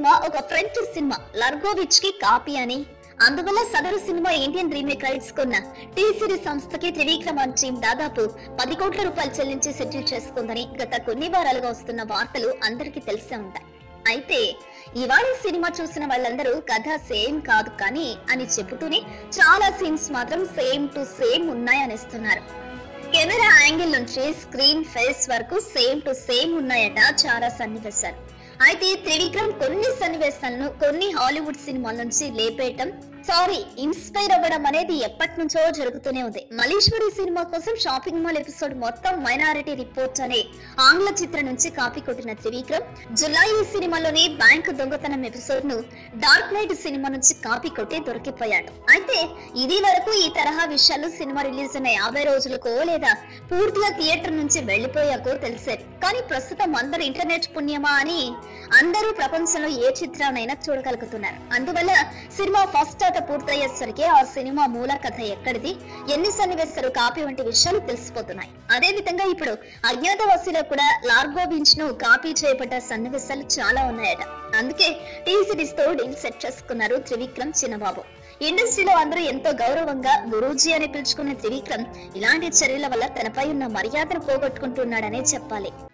cinema ఒక French cinema లర్గోవిచ్ కి copy అని అందువల్ల సదరు సినిమా ఇండియన్ రీమేక్ రైట్స్ కొన్న టీ సిరీస్ సంస్థకి త్రివిక్రమ్ అండ్ టీం దాదాపు పది కోట్ల రూపాయలు చెల్లించి సెటిల్ చేసుకుందని గత కొన్ని వారాలుగా వస్తున్న వార్తలు అందరికీ తెలిసే ఉంటాయి అయితే ఇవాళ సినిమా చూసిన వాళ్ళందరూ కథ సేమ్ కాదు కానీ అని చెబుతూనే చాలా సీన్స్ మాత్రం సేమ్ టు సేమ్ ఉన్నాయనిస్తున్నారు కెమెరా యాంగిల్ నుంచి స్క్రీన్ ఫేస్ వరకు సేమ్ టు సేమ్ ఉన్నాయట చాలా సన్నివేశాలు అయితే త్రివిక్రమ్ కొన్ని సన్నివేశాలను కొన్ని హాలీవుడ్ సినిమాల నుంచి లేపేయటం సారీ ఇన్స్పైర్ అవ్వడం అనేది ఎప్పటి నుంచో జరుగుతూనే ఉంది మలేశ్వరి సినిమా కోసం షాపింగ్ మాల్ ఎపిసోడ్ మొత్తం మైనారిటీ రిపోర్ట్ అనే ఆంగ్ల చిత్రం నుంచి కాపీ కొట్టిన త్రివిక్రమ్ జులై సినిమాలోని బ్యాంక్ దొంగతనం ఎపిసోడ్ ను డార్క్ నైట్ సినిమా నుంచి కాపీ కొట్టి దొరికిపోయాడు అయితే ఇది వరకు ఈ తరహా విషయాలు సినిమా రిలీజ్ అయిన యాభై రోజులకో లేదా పూర్తిగా థియేటర్ నుంచి వెళ్లిపోయాకో తెలిసేది కానీ ప్రస్తుతం అందరూ ఇంటర్నెట్ పుణ్యమా అని అందరూ ప్రపంచంలో ఏ చిత్రాన్నైనా చూడగలుగుతున్నారు అందువల్ల సినిమా ఫస్ట్ ఆట పూర్తయ్యేసరికి ఆ సినిమా మూల కథ ఎక్కడిది ఎన్ని సన్నివేశాలు కాపీ వంటి విషయాలు తెలిసిపోతున్నాయి అదే విధంగా ఇప్పుడు అజ్ఞాతవాసిలో కూడా లార్గో బీచ్ ను కాపీ చేయబడ్డ సన్నివేశాలు చాలా ఉన్నాయట అందుకే టీ సిరీస్ తో డీల్ సెట్ చేసుకున్నారు త్రివిక్రమ్ చిన్నబాబు ఇండస్ట్రీలో అందరూ ఎంతో గౌరవంగా గురూజీ అని పిలుచుకునే త్రివిక్రమ్ ఇలాంటి చర్యల వల్ల తనపై ఉన్న మర్యాదను పోగొట్టుకుంటున్నాడనే చెప్పాలి